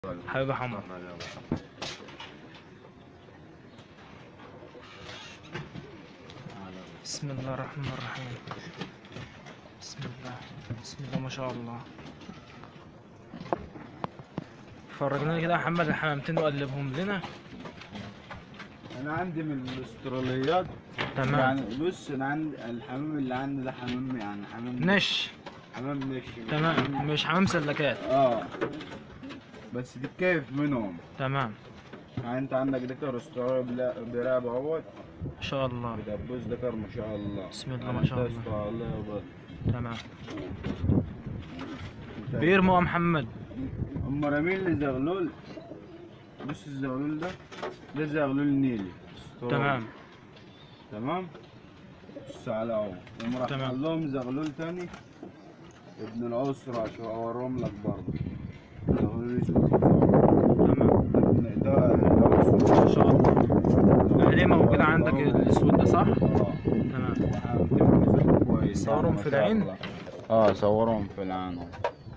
حبيبي حمر بسم الله الرحمن الرحيم بسم الله بسم الله ما شاء الله فرجنا كده يا محمد الحمامتين وقلبهم لنا انا عندي من الاستراليات تمام يعني بص انا عندي الحمام اللي عندي ده حمام يعني حمام نش حمام نش تمام مش حمام سلكات اه بس تتكيف منهم تمام يعني انت عندك ذكر استرالي بلا- براب اهوت ما شاء الله بدبوس ذكر ما شاء الله بسم الله ما شاء ده الله. استرالي وبس. تمام بيرموا يا محمد هم رامين لي زغلول بص الزغلول ده ده زغلول نيلي استرالي. تمام تمام بص على اهو قوم راح تمام. قال لهم زغلول تاني ابن العسرة عشان اوريهم لك برضه زغلول اسود تمام ابن- ده ده اسود ما شاء الله اهليه موجودة عندك الاسود ده صح؟ اه تمام وحاجة كويس صورهم في العين؟ اه صورهم في العين اهو.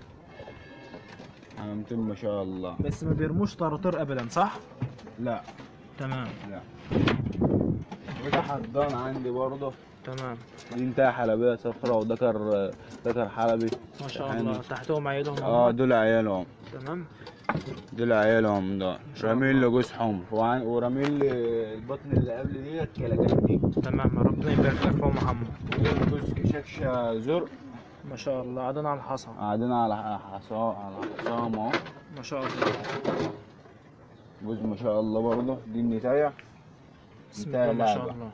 حمامتين ما شاء الله بس ما بيرموش طراطير ابدا صح؟ لا تمام لا وده حضان عندي برضه تمام دي انتهى حلبية صفراء وذكر ذكر حلبي ما شاء يعني- الله تحتهم عيدهم اه هم. دول عيالهم تمام دول عيالهم ده شاء رامين الله. لي جوز حمر وعن- ورامين لي البطن اللي قبل ديت كلاكات دي تمام ربنا يبارك لك فيهم محمد ودول جوز كشكشة زرق ما شاء الله قاعدين على الحصى قاعدين على حصام على حصام اهو ما شاء الله جوز ما شاء الله برضه دي النتاية بسم نتاية الله ما شاء لعبة الله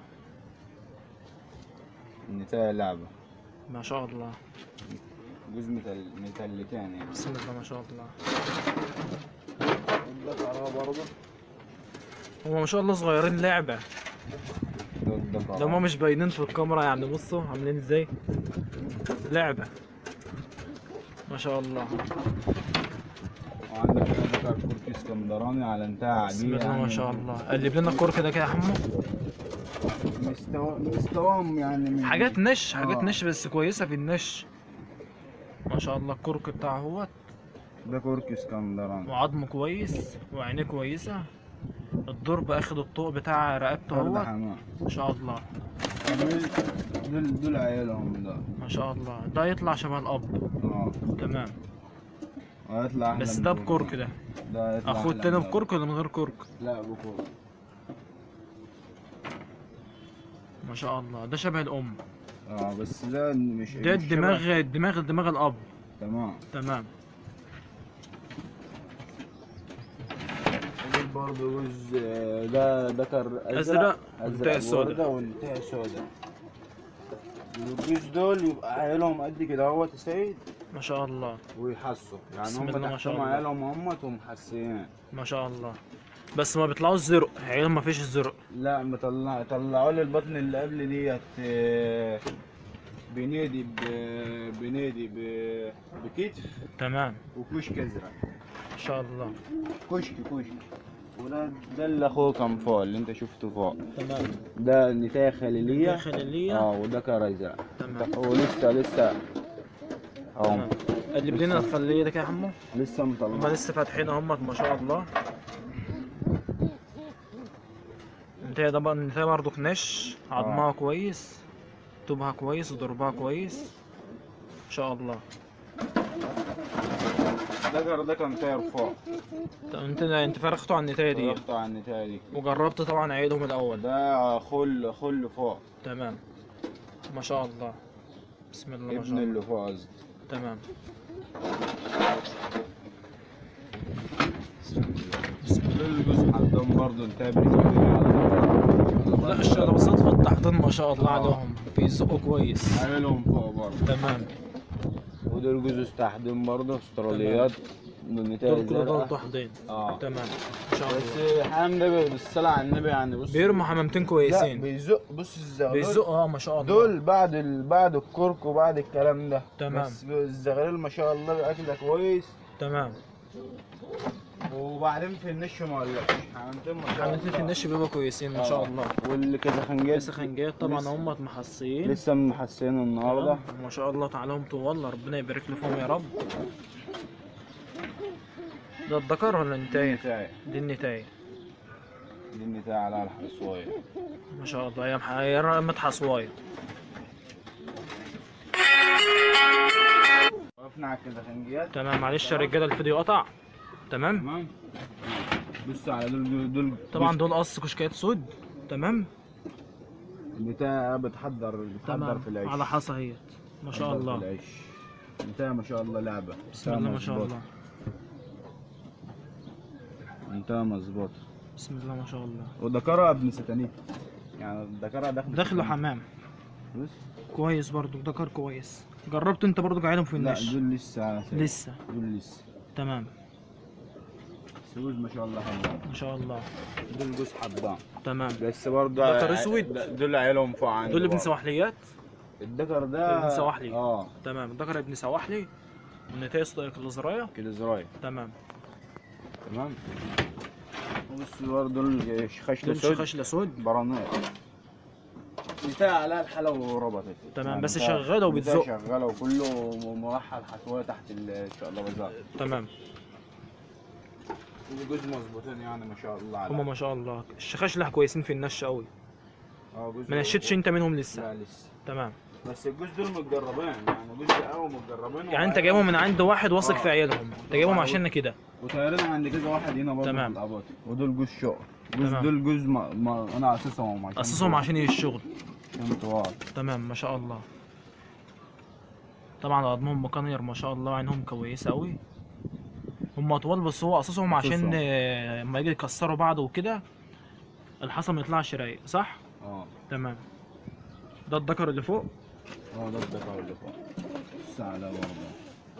النتاية لعبة ما شاء الله جوز متل... متلتين يعني بسم الله ما شاء الله الذكر برضه هما ما شاء الله صغيرين لعبة ده الذكر ده هما مش باينين في الكاميرا يعني بصوا عاملين ازاي لعبة ما شاء الله وعندك هنا ذكر كركي اسكندراني على انتهى بسم عادية الله ما يعني شاء الله قلب لنا الكرك ده كده يا حمو مستوى مستواهم يعني من حاجات نش حاجات آه. نش بس كويسة في النش ما شاء الله الكرك بتاعه هو ده كركي اسكندراني وعظمه كويس وعينيه كويسة الضرب اخد الطوق بتاع رقبته فرد هو حمام ما شاء الله دول دول عيالهم ده ما شاء الله ده يطلع شبه الاب اه تمام وهيطلع احلى بس من ده دول. بكرك ده ده هيطلع اخوه أحلى التاني من ده. بكرك ولا من غير كرك لا بكرك ما شاء الله ده شبه الام اه بس ده مش ده مش الدماغ شبه- الدماغ دماغ الاب تمام تمام ودول برضه جوز آه، ده ذكر أزرق والنتاية السودا. وردة والنتاية سودا والجوز دول يبقى عيالهم قد كده اهوت يا سيد ما شاء الله ويحسوا يعني بسم هم الله ما شاء تحتهم الله. عيالهم همت ومحسيين ما شاء الله بس ما بيطلعوش زرق عيالهم ما فيش الزرق لا مطلع طلعوا لي البطن اللي قبل ديت آه، بنادي ب- بنادي ب- بكتف تمام وكشك ازرق ما شاء الله كشك كشك وده ده اللي اخوه كان فوق اللي انت شفته فوق تمام ده نتاية خليلية خليلية اه وده كار ازرق تمام ولسه لسه اهو تمام قلب لنا الخلية ده كده يا حمو لسه هما مطلع لسه فاتحين اهمت ما شاء الله انت ده بقى انت برضه نش عظمها كويس طوبها كويس وضربها كويس ما شاء الله ده كار ده كان طاير فوق طب انت انت فرخته على النتاية دي ضربته على النتاية دي وجربت طبعا عيدهم الاول ده خل خل فوق تمام ما شاء الله بسم الله ما شاء ابن الله اللي فوق قصدي تمام بسم الله دول الجزء عندهم برضه انتهى بالنسبة لا الشغل بصدفة التحضير ما شاء الله آه. عليهم بيزقوا كويس عاملهم فوق برضه تمام ودول جزء استحدم برضه استراليات بالنتاية دول كل دول الزرقاء تحضير اه تمام ان شاء الله بس حمام ده بالصلاة على النبي يعني بص بيرموا حمامتين لا كويسين بيزق بص الزغلول بيزقوا اه ما شاء الله دول بعد ال... بعد الكرك وبعد الكلام ده تمام. بس الزغلول ما شاء الله اكله كويس تمام وبعدين في النش ما اقولكش حمامتين ما شاء حمامتين في الله. النش بيبقوا كويسين ما شاء آه. الله واللي كذا خنجات لسه خنجات طبعا لسه- هم محصيين لسه محسين النهارده ما شاء الله تعالى هم طوال ربنا يبارك لهم يا رب ده الذكر ولا دي النتاية النتاية دي النتاية دي النتاية على الحصواية ما شاء الله يا مح- يا رمت حصواية وقفنا على الكتاخنجيات تمام معلش يا رجالة الفيديو قطع تمام تمام بص على دول دول, دول طبعا دول قص كشكات سود تمام النتاية بتحضر بتحضر تمام في العيش على حصى اهيت ما شاء بتحضر في الله العيش النتاية ما شاء الله لعبة بسم الله ما شاء الله انتهى مظبوط بسم الله ما شاء الله وذكرها ابن ستانيت يعني ذكرها داخل داخله حمام بص كويس برضو ذكر كويس جربت انت برضو قاعدهم في لا النش دول لسه على سيد. لسه دول لسه تمام سوز ما شاء الله حمام ما شاء الله دول جوز حبان تمام بس برضه ذكر أسود؟ دول عيالهم فوق عندي دول ابن برضه. سواحليات الذكر ده ابن سواحلي. اه تمام الذكر ابن سواحلي والنتاية صديق الزرايا كده زراير تمام تمام بص برضه دول خشل دول سود شخش لسود برانيق بتاع على الحلا وربطت تمام، بس بتاع- شغالة وبتزق. بتاع شغاله وكله موحد حشويه تحت ال- ان شاء الله بزار تمام جوز مظبوطين يعني ما شاء الله هما عليهم ما شاء الله الشخاشلة كويسين في النش قوي اه جوز ما نشيتش انت منهم لسه لا لسه تمام بس الجوز دول متجربين يعني جوز قوي متجربين يعني انت جايبهم من عند واحد واثق آه. في عيالهم انت جايبهم عشان كده وطيارين عند كذا واحد هنا برضه تمام. في الاباطي ودول جوز شقر جوز تمام. دول جوز ما, ما انا اسسهم عشان اسسهم عشان الشغل عشان طوال تمام ما شاء الله طبعا عظمهم مقنير ما شاء الله عينهم كويسه قوي هم اطوال بس هو قصصهم عشان قصصهم. آه، لما يجي يكسروا بعض وكده الحصى ما يطلعش رايق صح اه تمام ده الذكر اللي فوق اه ده الذكر اللي فوق السعلة برضه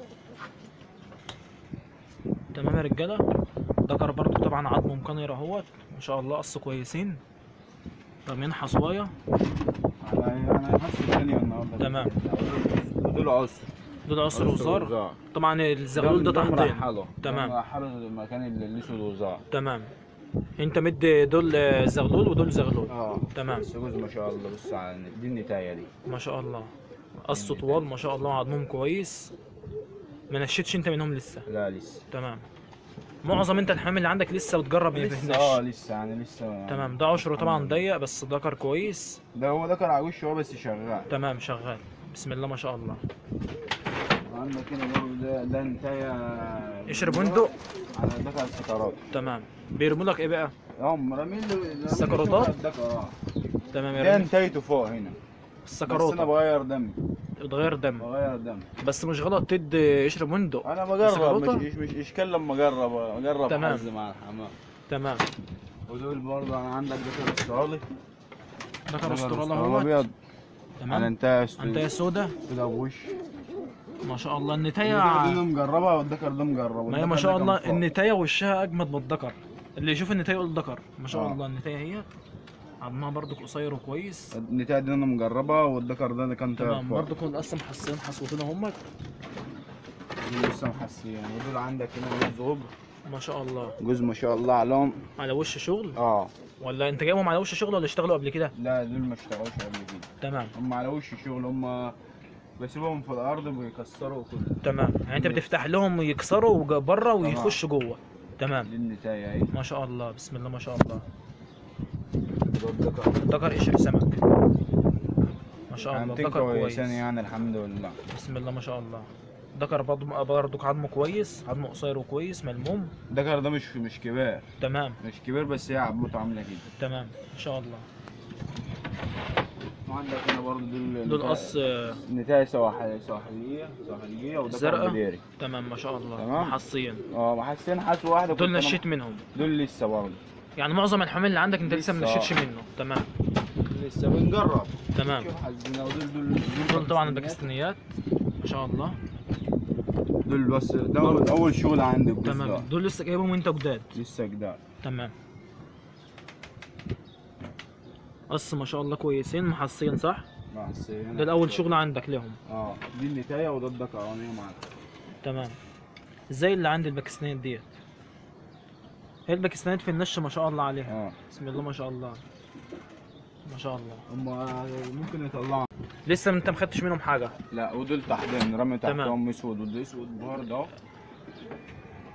تمام يا رجاله ذكر برضو طبعا عظمه مقنير اهوت ما شاء الله قص كويسين رامين حصوايه انا انا حاسس الثانية النهارده تمام. ودول عصر دول عصر وزار طبعا الزغلول ده تحضير حلو تمام. حلو المكان اللي الاسود وزار تمام انت مدي دول آه، زغلول ودول زغلول اه تمام. بس جوز ما شاء الله بص على النت- دي النتاية دي ما شاء الله قص طوال ما شاء الله عظمهم كويس ما نشيتش انت منهم لسه لا لسه تمام معظم انت الحمام اللي عندك لسه بتجرب ما لسه اه يفهمش لسه يعني لسه تمام ده عشره طبعا ضيق بس ذكر كويس ده هو ده كان على وشه هو بس شغال تمام شغال بسم الله ما شاء الله عندك هنا برضه ده ده نتاية قشر بندق على ده كان سكرات تمام بيرموا لك ايه بقى هم رامين له رامين له السكروتات؟ شوية دكر، اه تمام ده يا رب نتايته فوق هنا بس انا السكروته بغير دم بتغير دم بغير دم بس مش غلط تدي قشر بندق انا بجرب السكروتة؟ مش مش اشكال لما اجرب اجرب تمام. حظ مع الحمام تمام ودول برضه انا عندك ذكر استرالي ذكر استرالة هو اهوت ابيض على تمام انتهى انتهى سودا كده بوش ما شاء الله النتاية النتاية دي مجربها والذكر ده مجرب ما هي ما والذكر شاء ده الله كان فوق. النتاية وشها اجمد من الذكر اللي يشوف النتاية يقول ذكر ما شاء آه. الله النتاية هي عظمها برضو قصير وكويس النتاية دي انا مجربها والذكر ده كان طاير تمام فوق. برضو كل اصلا محصلين حصوتين هم دول لسه محسين ودول عندك هنا جوز غبر ما شاء الله جوز ما شاء الله عليهم على وش شغل اه ولا انت جايبهم على وش شغل ولا اشتغلوا قبل كده لا دول ما اشتغلوش قبل كده تمام هم على وش الشغل هم بسيبهم في الارض بيكسروا كده تمام يعني انت بتفتح لهم يكسروا بره ويخشوا جوه تمام دي النتاية اهي ما شاء الله بسم الله ما شاء الله ده الذكر ذكر قشر سمك ما شاء الله عندك ذكر كويس كويسين يعني الحمد لله بسم الله ما شاء الله ذكر برضو برضو عظمه كويس عظمه قصير وكويس ملموم الذكر ده مش مش كبير تمام مش كبير بس هي عبوته عامله كده تمام ما شاء الله وعندك هنا برضه دول دول قص آه، نتاية سواحلية سواحلية سواحلية وده زرقاء؟ بديري تمام ما شاء الله تمام. محصين اه محسين حاس واحدة دول كنت أنا- نشيت منهم دول لسه برضه يعني معظم الحمام اللي عندك انت لسه ما لسه، نشيتش آه. منه تمام لسه بنجرب تمام شوف حظنا ودول دول دول طبعا الباكستانيات ما شاء الله دول بس ده أول- اول شغل عندي الجزء تمام ده دول لسه جايبهم انت جداد لسه جداد تمام قص ما شاء الله كويسين محصين صح محسين ده الاول شغل عندك لهم اه دي النتاية وده الدكرانية معاك تمام زي اللي عند الباكستانيات ديت هي الباكستانيات في النش ما شاء الله عليها اه بسم الله ما شاء الله ما شاء الله هم ممكن يطلعوا لسه انت ما خدتش منهم حاجه لا ودول تحتين رمي تمام. تحتهم اسود وده اسود برضه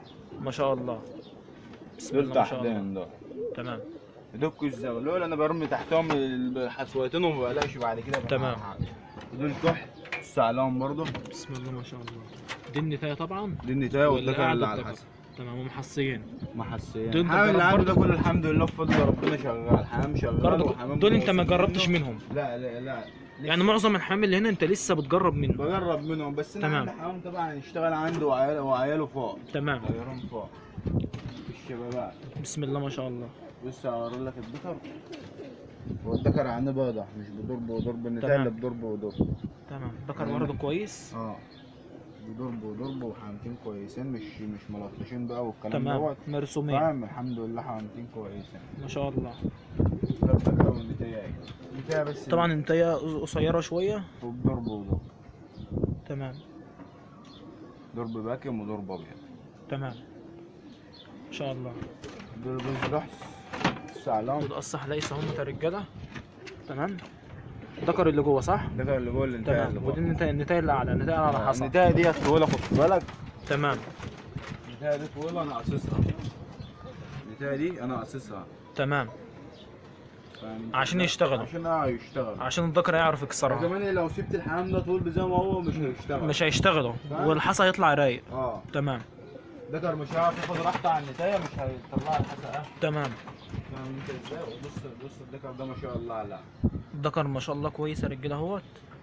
ما شاء الله بسم دول الله ما شاء الله تحتين دول تمام دول الزغلول انا برمي تحتهم الحصويتين وما بقلقش بعد كده بقى تمام. حاجة. دول كح بص عليهم برضه بسم الله ما شاء الله دي النتاية طبعا دي النتايه واللي والذكر قاعد اللي على الذكر. الحسن تمام ومحصيين محسين دول الحمام اللي بجرب عنده ده برضه. كله الحمد لله بفضل ربنا شغال حمام شغال برضه وحمام دول انت ما كويس جربتش منه. منهم لا لا لا يعني معظم الحمام اللي هنا انت لسه بتجرب منه بجرب منهم بس انا تمام. عندي حمام طبعا يشتغل عنده وعياله وعياله فوق تمام طيران فوق الشبابات بسم الله ما شاء الله بص هوري لك الذكر هو الذكر عنده واضح مش بضرب وضرب النتايه تمام. اللي بضرب وضرب تمام ذكر برضه كويس اه بضرب وضرب وحامتين كويسين مش مش ملطشين بقى والكلام تمام دوت مرسومين فاهم الحمد لله حامتين كويسين ما شاء الله ده الذكر والنتايه اهي النتايه بس طبعا النتاية قصيرة شوية وبضرب وضرب تمام ضرب باكم وضرب ابيض تمام ما شاء الله دول جوز رحس السعلام دول الصح ليس هم الرجالة تمام ذكر اللي جوه صح؟ الذكر اللي جوه النتايه اللي تمام فوق ودي النتاية النتاية اللي اعلى النتاية اللي على حصى النتايه دي طويله خد بالك تمام النتايه دي طويله انا قاصصها النتايه دي انا قاصصها تمام فاهم؟ عشان يشتغلوا. عشان اه يشتغل عشان الذكر يعرف يكسرها كمان لو سبت الحمام ده طول زي ما هو مش هيشتغل مش هيشتغلوا فاهم؟ والحصى هيطلع رايق اه تمام ذكر مش هيعرف ياخد راحته على النتايه مش هيطلع الحسقه تمام فاهم انت ازاي وبص بص الذكر ده ما شاء الله لا الذكر ما شاء الله كويس يا رجاله اهوت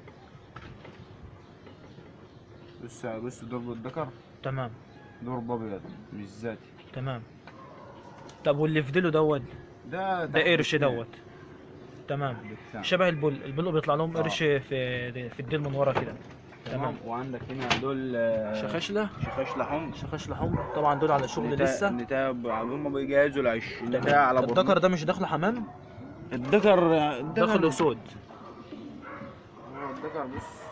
بص بص ضرب الذكر تمام ضرب ابيض مش ذاتي تمام طب واللي في ديله دوت ده ده قرش دوت تمام بتاع. شبه البل البل بيطلع لهم آه. قرش في في الديل من ورا كده تمام تمام وعندك هنا دول آه، شخشله شخاش لحم شخشله حمر طبعا دول على الشغل لسه النتايه هم بيجهزوا العيش النتايه على تمام. الذكر ده مش داخله حمام الذكر داخل اسود هو الذكر بص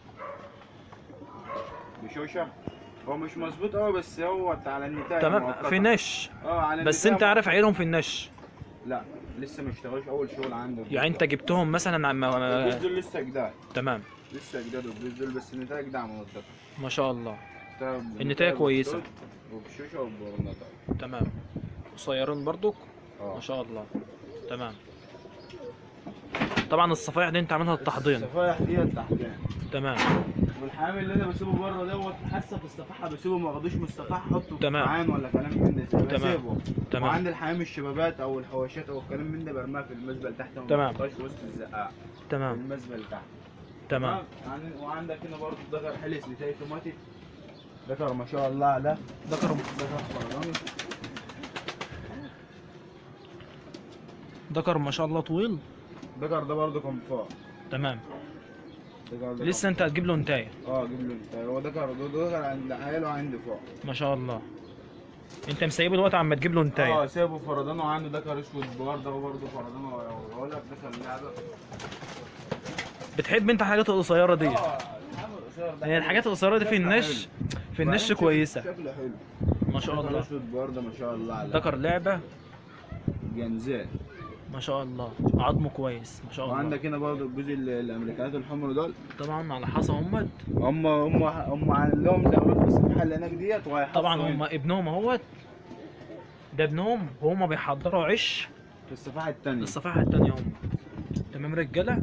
بشوشه هو مش مظبوط قوي بس هو على النتايه تمام مؤقتاً. في نش اه على بس النتاية انت عارف عينهم في النش لا لسه ما اشتغلوش اول شغل عنده يعني انت جبتهم مثلا عم... الجوز دول لسه جداد تمام لسه جداد الجوز دول بس النتايه جداد من الذكر ما شاء الله النتاية- النتاية كويسة. بالصوت وبشوشه وبرناطه تمام قصيرين برضك اه ما شاء الله تمام طبعا الصفايح دي انت عاملها التحضير الصفايح دي تحتين تمام والحامل اللي انا بسيبه بره دوت حاسه في الصفحه بسيبه ما اخدوش من الصفحه احطه في تمام. عين ولا كلام من ده تمام. بسيبه تمام وعند الحمام الشبابات او الحواشات او الكلام من ده برميها في المزبل تحت وما تمام. بحطهاش في وسط الزقاق في تمام المزبل تحت تمام عن- وعندك هنا برضه ذكر حلس نتاية اوتوماتيك ذكر ما شاء الله عليه ذكر ذكر فرضاني ذكر ما شاء الله طويل ذكر ده برضه كان فوق تمام ذكر ده لسه انت هتجيب له انتايه كان- اه جيب له انت هو ذكر ده ذكر عند عياله عندي فوق ما شاء الله انت مسيبه دلوقتي عم تجيب له اه انتايه سيبه فرضانه وعنده ذكر اسود برضه برضه فرضانه وهقول لك ذكر اللعبه بتحب انت الحاجات القصيره دي اه الحمل القصير ده هي حلو. الحاجات القصيره دي في شكله النش في حلو. النش وبعدين كويسه شكله حلو ما شاء ذكر الله اسود برضه ما شاء الله عليه ذكر لعبه جنزات ما شاء الله عظمه كويس ما شاء الله وعندك هنا برضه الجزء ال- الامريكانات الحمر دول طبعا على حصى همت هم هم هم عندهم زغلول في الصفحه اللي هناك ديت وهيحطوا طبعا هنا هم ابنهم اهوت ده ابنهم وهم بيحضروا عش في الصفحه الثانيه للصفحه التانية هم تمام رجاله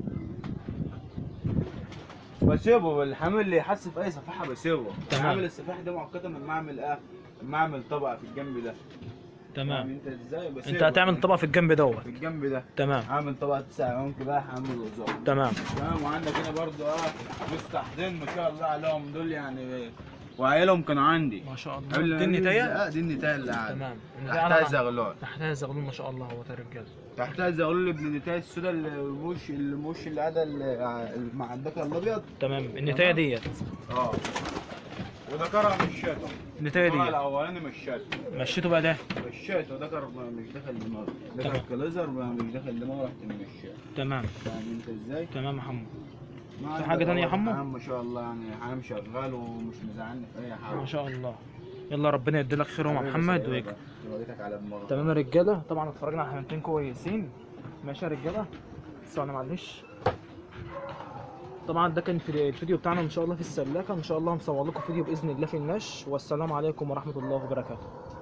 بسيبه الحمل اللي يحس في اي صفحه بسيبه تمام. عامل الصفاح ده مؤقتا من معمل ايه معمل طبقه في الجنب ده فاهم تمام انت ازاي بسيبه انت هتعمل طبق في الجنب دوت في الجنب ده تمام عامل طبقه تسع عيون كده عامل وزار تمام تمام وعندك هنا برضو اه مستحضين ما شاء الله عليهم دول يعني وعيالهم كانوا عندي ما شاء قبل الله ما دي ننزل النتايه الزقاق دي النتايه اللي قاعده تمام تحتها زغلول تحتها زغلول ما شاء الله هو ده رجاله تحتها زغلول ابن النتايه السودا الموش الموش اللي قاعده اللي مع الذكر الابيض تمام النتايه ديت اه وذكرها مشاته النتايه الذكر ديت الاولاني مشاته مشيته بقى ده مشاته ذكر ما مش داخل دماغه ذكر تمام. كليزر ما مش داخل دماغه رحت مشاته تمام فاهم انت ازاي؟ تمام يا حمو ما في عندك حاجة تانية يا هو حمو؟ حمام ما شاء الله يعني حمام شغال ومش مزعلني في اي حاجه ما شاء الله يلا ربنا يديلك خيرهم يا محمد ويك وريتك على دماغك تمام يا رجاله طبعا اتفرجنا على حمامتين كويسين ماشي يا رجاله ثواني معلش طبعا ده كان في الفيديو بتاعنا ان شاء الله في السلاكه ان شاء الله هنصور لكم فيديو باذن الله في النش والسلام عليكم ورحمه الله وبركاته